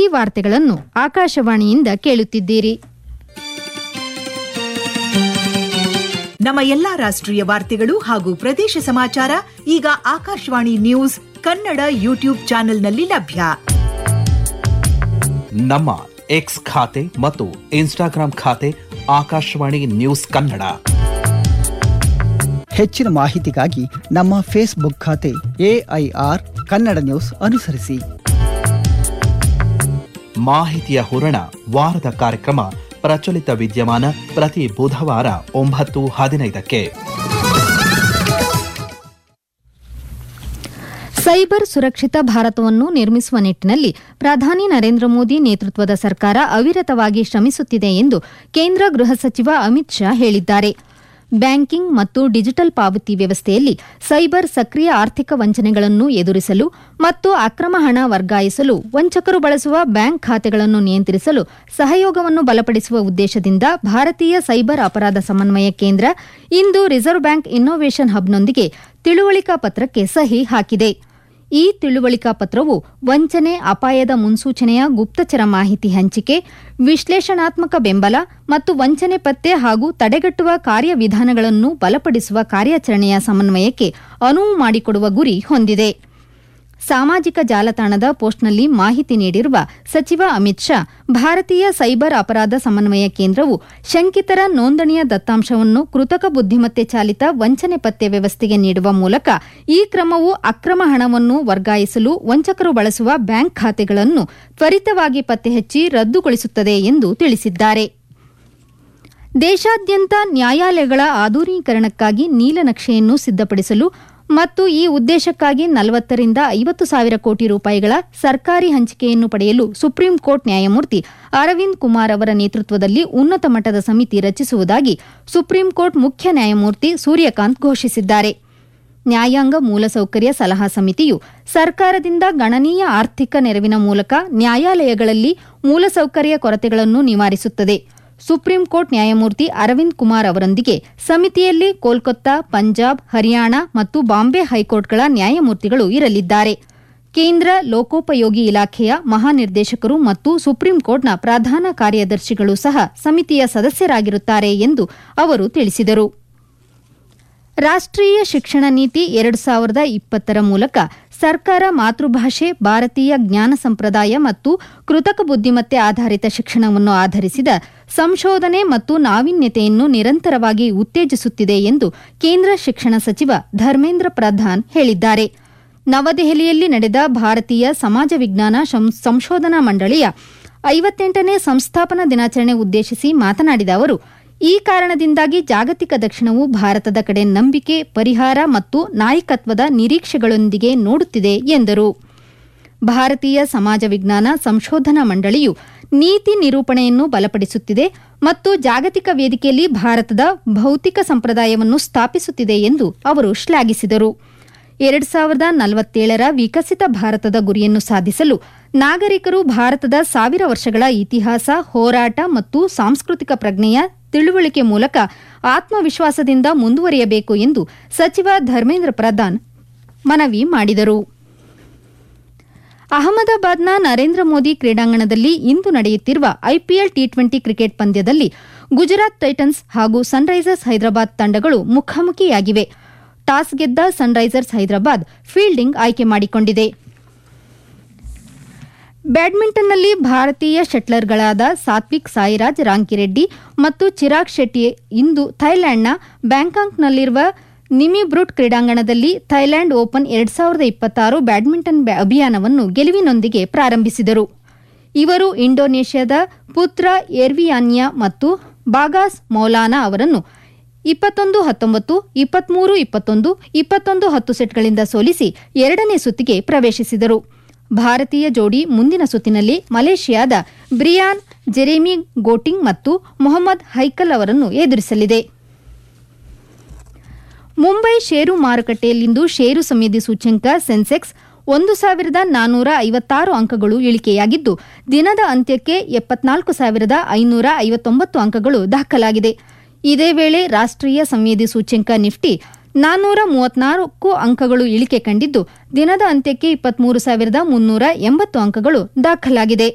ವಾರ್ತೆಗಳನ್ನು ಆಕಾಶವಾಣಿಯಿಂದ ಕೇಳುತ್ತಿದ್ದೀರಿ ನಮ್ಮ ಎಲ್ಲಾ ರಾಷ್ಟ್ರೀಯ ವಾರ್ತೆಗಳು ಹಾಗೂ ಪ್ರದೇಶ ಸಮಾಚಾರ ಈಗ ಆಕಾಶವಾಣಿ ನ್ಯೂಸ್ ಕನ್ನಡ ಯೂಟ್ಯೂಬ್ ಚಾನೆಲ್ನಲ್ಲಿ ಲಭ್ಯ ನಮ್ಮ ಎಕ್ಸ್ ಖಾತೆ ಮತ್ತು ಇನ್ಸ್ಟಾಗ್ರಾಂ ಖಾತೆ ಆಕಾಶವಾಣಿ ನ್ಯೂಸ್ ಕನ್ನಡ ಹೆಚ್ಚಿನ ಮಾಹಿತಿಗಾಗಿ ನಮ್ಮ ಫೇಸ್ಬುಕ್ ಖಾತೆ ಎಐಆರ್ ಕನ್ನಡ ನ್ಯೂಸ್ ಅನುಸರಿಸಿ ಮಾಹಿತಿಯ ಹೂರಣ ವಾರದ ಕಾರ್ಯಕ್ರಮ ಪ್ರಚಲಿತ ವಿದ್ಯಮಾನ ಪ್ರತಿ ಬುಧವಾರ ಒಂಬತ್ತು ಹದಿನೈದಕ್ಕೆ ಸೈಬರ್ ಸುರಕ್ಷಿತ ಭಾರತವನ್ನು ನಿರ್ಮಿಸುವ ನಿಟ್ಟಿನಲ್ಲಿ ಪ್ರಧಾನಿ ನರೇಂದ್ರ ಮೋದಿ ನೇತೃತ್ವದ ಸರ್ಕಾರ ಅವಿರತವಾಗಿ ಶ್ರಮಿಸುತ್ತಿದೆ ಎಂದು ಕೇಂದ್ರ ಗೃಹ ಸಚಿವ ಅಮಿತ್ ಶಾ ಹೇಳಿದ್ದಾರೆ ಬ್ಯಾಂಕಿಂಗ್ ಮತ್ತು ಡಿಜಿಟಲ್ ಪಾವತಿ ವ್ಯವಸ್ಥೆಯಲ್ಲಿ ಸೈಬರ್ ಸಕ್ರಿಯ ಆರ್ಥಿಕ ವಂಚನೆಗಳನ್ನು ಎದುರಿಸಲು ಮತ್ತು ಅಕ್ರಮ ಹಣ ವರ್ಗಾಯಿಸಲು ವಂಚಕರು ಬಳಸುವ ಬ್ಯಾಂಕ್ ಖಾತೆಗಳನ್ನು ನಿಯಂತ್ರಿಸಲು ಸಹಯೋಗವನ್ನು ಬಲಪಡಿಸುವ ಉದ್ದೇಶದಿಂದ ಭಾರತೀಯ ಸೈಬರ್ ಅಪರಾಧ ಸಮನ್ವಯ ಕೇಂದ್ರ ಇಂದು ರಿಸರ್ವ್ ಬ್ಯಾಂಕ್ ಇನ್ನೋವೇಷನ್ ಹಬ್ನೊಂದಿಗೆ ತಿಳುವಳಿಕಾ ಪತ್ರಕ್ಕೆ ಸಹಿ ಹಾಕಿದೆ ಈ ತಿಳುವಳಿಕಾ ಪತ್ರವು ವಂಚನೆ ಅಪಾಯದ ಮುನ್ಸೂಚನೆಯ ಗುಪ್ತಚರ ಮಾಹಿತಿ ಹಂಚಿಕೆ ವಿಶ್ಲೇಷಣಾತ್ಮಕ ಬೆಂಬಲ ಮತ್ತು ವಂಚನೆ ಪತ್ತೆ ಹಾಗೂ ತಡೆಗಟ್ಟುವ ಕಾರ್ಯವಿಧಾನಗಳನ್ನು ಬಲಪಡಿಸುವ ಕಾರ್ಯಾಚರಣೆಯ ಸಮನ್ವಯಕ್ಕೆ ಅನುವು ಮಾಡಿಕೊಡುವ ಗುರಿ ಹೊಂದಿದೆ ಸಾಮಾಜಿಕ ಜಾಲತಾಣದ ಪೋಸ್ಟ್ನಲ್ಲಿ ಮಾಹಿತಿ ನೀಡಿರುವ ಸಚಿವ ಅಮಿತ್ ಶಾ ಭಾರತೀಯ ಸೈಬರ್ ಅಪರಾಧ ಸಮನ್ವಯ ಕೇಂದ್ರವು ಶಂಕಿತರ ನೋಂದಣಿಯ ದತ್ತಾಂಶವನ್ನು ಕೃತಕ ಬುದ್ದಿಮತ್ತೆ ಚಾಲಿತ ವಂಚನೆ ಪತ್ತೆ ವ್ಯವಸ್ಥೆಗೆ ನೀಡುವ ಮೂಲಕ ಈ ಕ್ರಮವು ಅಕ್ರಮ ಹಣವನ್ನು ವರ್ಗಾಯಿಸಲು ವಂಚಕರು ಬಳಸುವ ಬ್ಯಾಂಕ್ ಖಾತೆಗಳನ್ನು ತ್ವರಿತವಾಗಿ ಪತ್ತೆಹಚ್ಚಿ ರದ್ದುಗೊಳಿಸುತ್ತದೆ ಎಂದು ತಿಳಿಸಿದ್ದಾರೆ ದೇಶಾದ್ಯಂತ ನ್ಯಾಯಾಲಯಗಳ ಆಧುನೀಕರಣಕ್ಕಾಗಿ ನೀಲನಕ್ಷೆಯನ್ನು ಸಿದ್ದಪಡಿಸಲು ಮತ್ತು ಈ ಉದ್ದೇಶಕ್ಕಾಗಿ ನಲವತ್ತರಿಂದ ಐವತ್ತು ಸಾವಿರ ಕೋಟಿ ರೂಪಾಯಿಗಳ ಸರ್ಕಾರಿ ಹಂಚಿಕೆಯನ್ನು ಪಡೆಯಲು ಸುಪ್ರೀಂ ಕೋರ್ಟ್ ನ್ಯಾಯಮೂರ್ತಿ ಅರವಿಂದ್ ಕುಮಾರ್ ಅವರ ನೇತೃತ್ವದಲ್ಲಿ ಉನ್ನತ ಮಟ್ಟದ ಸಮಿತಿ ರಚಿಸುವುದಾಗಿ ಸುಪ್ರೀಂ ಕೋರ್ಟ್ ಮುಖ್ಯ ನ್ಯಾಯಮೂರ್ತಿ ಸೂರ್ಯಕಾಂತ್ ಘೋಷಿಸಿದ್ದಾರೆ ನ್ಯಾಯಾಂಗ ಮೂಲಸೌಕರ್ಯ ಸಲಹಾ ಸಮಿತಿಯು ಸರ್ಕಾರದಿಂದ ಗಣನೀಯ ಆರ್ಥಿಕ ನೆರವಿನ ಮೂಲಕ ನ್ಯಾಯಾಲಯಗಳಲ್ಲಿ ಮೂಲಸೌಕರ್ಯ ಕೊರತೆಗಳನ್ನು ನಿವಾರಿಸುತ್ತದೆ ಸುಪ್ರೀಂ ಕೋರ್ಟ್ ನ್ಯಾಯಮೂರ್ತಿ ಅರವಿಂದ್ ಕುಮಾರ್ ಅವರೊಂದಿಗೆ ಸಮಿತಿಯಲ್ಲಿ ಕೋಲ್ಕತ್ತಾ ಪಂಜಾಬ್ ಹರಿಯಾಣ ಮತ್ತು ಬಾಂಬೆ ಹೈಕೋರ್ಟ್ಗಳ ನ್ಯಾಯಮೂರ್ತಿಗಳು ಇರಲಿದ್ದಾರೆ ಕೇಂದ್ರ ಲೋಕೋಪಯೋಗಿ ಇಲಾಖೆಯ ಮಹಾನಿರ್ದೇಶಕರು ಮತ್ತು ಸುಪ್ರೀಂ ಕೋರ್ಟ್ನ ಪ್ರಧಾನ ಕಾರ್ಯದರ್ಶಿಗಳು ಸಹ ಸಮಿತಿಯ ಸದಸ್ಯರಾಗಿರುತ್ತಾರೆ ಎಂದು ಅವರು ತಿಳಿಸಿದರು ರಾಷ್ಟ್ರೀಯ ಶಿಕ್ಷಣ ನೀತಿ ಎರಡು ಸಾವಿರದ ಇಪ್ಪತ್ತರ ಮೂಲಕ ಸರ್ಕಾರ ಮಾತೃಭಾಷೆ ಭಾರತೀಯ ಜ್ಞಾನ ಸಂಪ್ರದಾಯ ಮತ್ತು ಕೃತಕ ಬುದ್ದಿಮತ್ತೆ ಆಧಾರಿತ ಶಿಕ್ಷಣವನ್ನು ಆಧರಿಸಿದ ಸಂಶೋಧನೆ ಮತ್ತು ನಾವೀನ್ಯತೆಯನ್ನು ನಿರಂತರವಾಗಿ ಉತ್ತೇಜಿಸುತ್ತಿದೆ ಎಂದು ಕೇಂದ್ರ ಶಿಕ್ಷಣ ಸಚಿವ ಧರ್ಮೇಂದ್ರ ಪ್ರಧಾನ್ ಹೇಳಿದ್ದಾರೆ ನವದೆಹಲಿಯಲ್ಲಿ ನಡೆದ ಭಾರತೀಯ ಸಮಾಜ ವಿಜ್ಞಾನ ಸಂಶೋಧನಾ ಮಂಡಳಿಯ ಐವತ್ತೆಂಟನೇ ಸಂಸ್ಥಾಪನಾ ದಿನಾಚರಣೆ ಉದ್ದೇಶಿಸಿ ಮಾತನಾಡಿದ ಅವರು ಈ ಕಾರಣದಿಂದಾಗಿ ಜಾಗತಿಕ ದಕ್ಷಿಣವು ಭಾರತದ ಕಡೆ ನಂಬಿಕೆ ಪರಿಹಾರ ಮತ್ತು ನಾಯಕತ್ವದ ನಿರೀಕ್ಷೆಗಳೊಂದಿಗೆ ನೋಡುತ್ತಿದೆ ಎಂದರು ಭಾರತೀಯ ಸಮಾಜ ವಿಜ್ಞಾನ ಸಂಶೋಧನಾ ಮಂಡಳಿಯು ನೀತಿ ನಿರೂಪಣೆಯನ್ನು ಬಲಪಡಿಸುತ್ತಿದೆ ಮತ್ತು ಜಾಗತಿಕ ವೇದಿಕೆಯಲ್ಲಿ ಭಾರತದ ಭೌತಿಕ ಸಂಪ್ರದಾಯವನ್ನು ಸ್ಥಾಪಿಸುತ್ತಿದೆ ಎಂದು ಅವರು ಶ್ಲಾಘಿಸಿದರು ಎರಡು ಸಾವಿರದ ನಲವತ್ತೇಳರ ವಿಕಸಿತ ಭಾರತದ ಗುರಿಯನ್ನು ಸಾಧಿಸಲು ನಾಗರಿಕರು ಭಾರತದ ಸಾವಿರ ವರ್ಷಗಳ ಇತಿಹಾಸ ಹೋರಾಟ ಮತ್ತು ಸಾಂಸ್ಕೃತಿಕ ಪ್ರಜ್ಞೆಯ ತಿಳುವಳಿಕೆ ಮೂಲಕ ಆತ್ಮವಿಶ್ವಾಸದಿಂದ ಮುಂದುವರಿಯಬೇಕು ಎಂದು ಸಚಿವ ಧರ್ಮೇಂದ್ರ ಪ್ರಧಾನ್ ಮನವಿ ಮಾಡಿದರು ಅಹಮದಾಬಾದ್ನ ನರೇಂದ್ರ ಮೋದಿ ಕ್ರೀಡಾಂಗಣದಲ್ಲಿ ಇಂದು ನಡೆಯುತ್ತಿರುವ ಐಪಿಎಲ್ ಟಿ ಟ್ವೆಂಟಿ ಕ್ರಿಕೆಟ್ ಪಂದ್ಯದಲ್ಲಿ ಗುಜರಾತ್ ಟೈಟನ್ಸ್ ಹಾಗೂ ಸನ್ರೈಸರ್ಸ್ ಹೈದರಾಬಾದ್ ತಂಡಗಳು ಮುಖಾಮುಖಿಯಾಗಿವೆ ಟಾಸ್ ಗೆದ್ದ ಸನ್ರೈಸರ್ಸ್ ಹೈದರಾಬಾದ್ ಫೀಲ್ಡಿಂಗ್ ಆಯ್ಕೆ ಮಾಡಿಕೊಂಡಿದೆ ಬ್ಯಾಡ್ಮಿಂಟನ್ನಲ್ಲಿ ಭಾರತೀಯ ಶಟ್ಲರ್ಗಳಾದ ಸಾತ್ವಿಕ್ ಸಾಯಿರಾಜ್ ರಾಂಕಿರೆಡ್ಡಿ ಮತ್ತು ಚಿರಾಗ್ ಶೆಟ್ಟಿ ಇಂದು ಥೈಲ್ಯಾಂಡ್ನ ಬ್ಯಾಂಕಾಕ್ನಲ್ಲಿರುವ ನಿಮಿಬ್ರೂಟ್ ಕ್ರೀಡಾಂಗಣದಲ್ಲಿ ಥೈಲ್ಯಾಂಡ್ ಓಪನ್ ಎರಡ್ ಸಾವಿರದ ಇಪ್ಪತ್ತಾರು ಬ್ಯಾಡ್ಮಿಂಟನ್ ಅಭಿಯಾನವನ್ನು ಗೆಲುವಿನೊಂದಿಗೆ ಪ್ರಾರಂಭಿಸಿದರು ಇವರು ಇಂಡೋನೇಷ್ಯಾದ ಪುತ್ರ ಎರ್ವಿಯಾನ್ಯಾ ಮತ್ತು ಬಾಗಾಸ್ ಮೌಲಾನಾ ಅವರನ್ನು ಇಪ್ಪತ್ತೊಂದು ಹತ್ತೊಂಬತ್ತು ಇಪ್ಪತ್ಮೂರು ಇಪ್ಪತ್ತೊಂದು ಇಪ್ಪತ್ತೊಂದು ಹತ್ತು ಸೆಟ್ಗಳಿಂದ ಸೋಲಿಸಿ ಎರಡನೇ ಸುತ್ತಿಗೆ ಪ್ರವೇಶಿಸಿದರು ಭಾರತೀಯ ಜೋಡಿ ಮುಂದಿನ ಸುತ್ತಿನಲ್ಲಿ ಮಲೇಷಿಯಾದ ಬ್ರಿಯಾನ್ ಜೆರೆಮಿ ಗೋಟಿಂಗ್ ಮತ್ತು ಮೊಹಮ್ಮದ್ ಹೈಕಲ್ ಅವರನ್ನು ಎದುರಿಸಲಿದೆ ಮುಂಬೈ ಷೇರು ಮಾರುಕಟ್ಟೆಯಲ್ಲಿಂದು ಷೇರು ಸಂವೇದಿ ಸೂಚ್ಯಂಕ ಸೆನ್ಸೆಕ್ಸ್ ಒಂದು ಸಾವಿರದ ನಾನ್ನೂರ ಐವತ್ತಾರು ಅಂಕಗಳು ಇಳಿಕೆಯಾಗಿದ್ದು ದಿನದ ಅಂತ್ಯಕ್ಕೆ ಎಪ್ಪತ್ನಾಲ್ಕು ಸಾವಿರದ ಐನೂರ ಐವತ್ತೊಂಬತ್ತು ಅಂಕಗಳು ದಾಖಲಾಗಿದೆ ಇದೇ ವೇಳೆ ರಾಷ್ಟ್ರೀಯ ಸಂವೇದಿ ಸೂಚ್ಯಂಕ ನಿಫ್ಟಿ ನಾನ್ನೂರ ಮೂವತ್ನಾಲ್ಕು ಅಂಕಗಳು ಇಳಿಕೆ ಕಂಡಿದ್ದು ದಿನದ ಅಂತ್ಯಕ್ಕೆ ಇಪ್ಪತ್ಮೂರು ಸಾವಿರದ ಮುನ್ನೂರ ಎಂಬತ್ತು ಅಂಕಗಳು ದಾಖಲಾಗಿದೆ